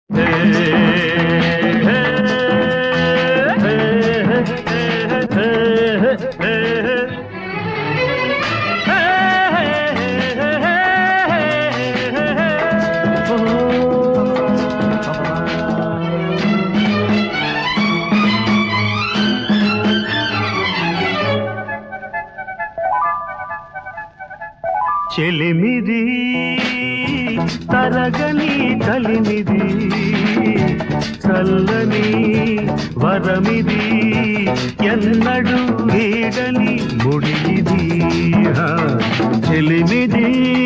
చెలిమిది తరగని కలిమిది చల్లని వరమిది ఎన్నడు వీడని ముడిది హా. చెలిమిది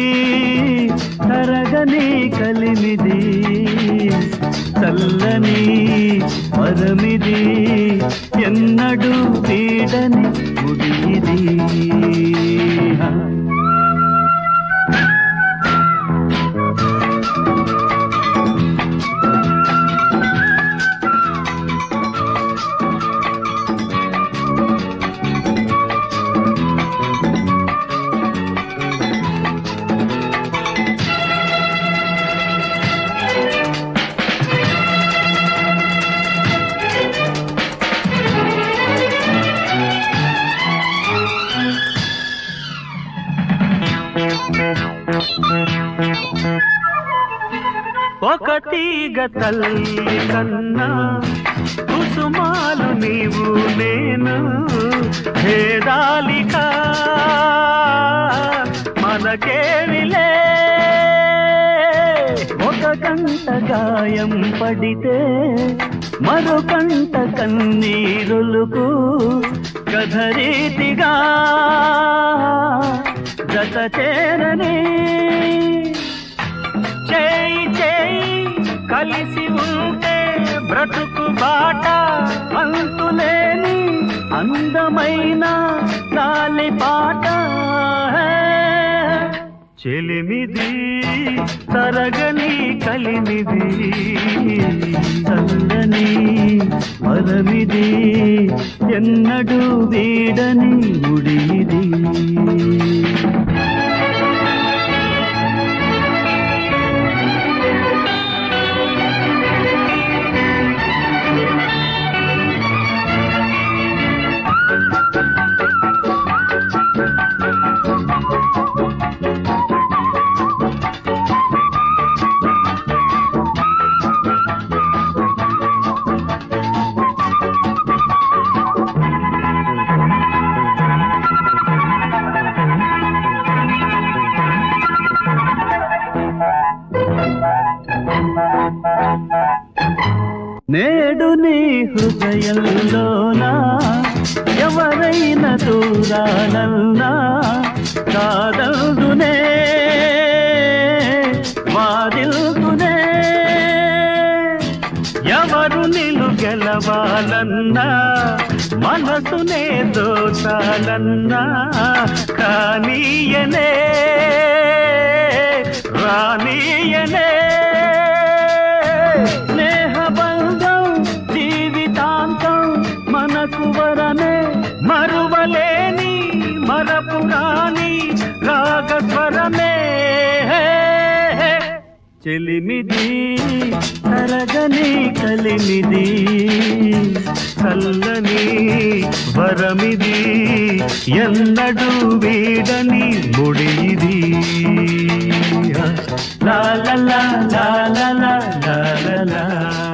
తరగని కలిమిది చల్లని వరమిది ఎన్నడు వీడని ముడిది హా. ఒకటిగ తల్లి కన్నా కుసుమాలు నీవు నేను భేదాలిక మనకేమిలే ఒక కంట గాయం పడితే మరో కంట కన్నీరులకు కథరీతిగా జత చేరని చేయి చేయి కలిసి ఉంటే బ్రతుకు బాట అంతులేని అందమైన గాలి పాట చెలిమిది తరగని కలిమిది చల్లని వరమిది ఎన్నడు వీడని ముడిది నేడు నీ హృదయంలోనా ఎవరైనా దూరాలన్నా కాదల్దునే వాదిల్దునే ఎవరు నిలు గెలవాలన్నా మనసునే దోచాలన్నా కానీయనే రానీయనే స్నేహబంధం జీవితాంతం మనకు వరమే మరువలేని మరపురాని రాగస్వరమే చెలిమిది తరగని కలిమిది చల్లని వరమిది ఎన్నడు వీడని ముడిది లా లా లా లా లా లా లా లా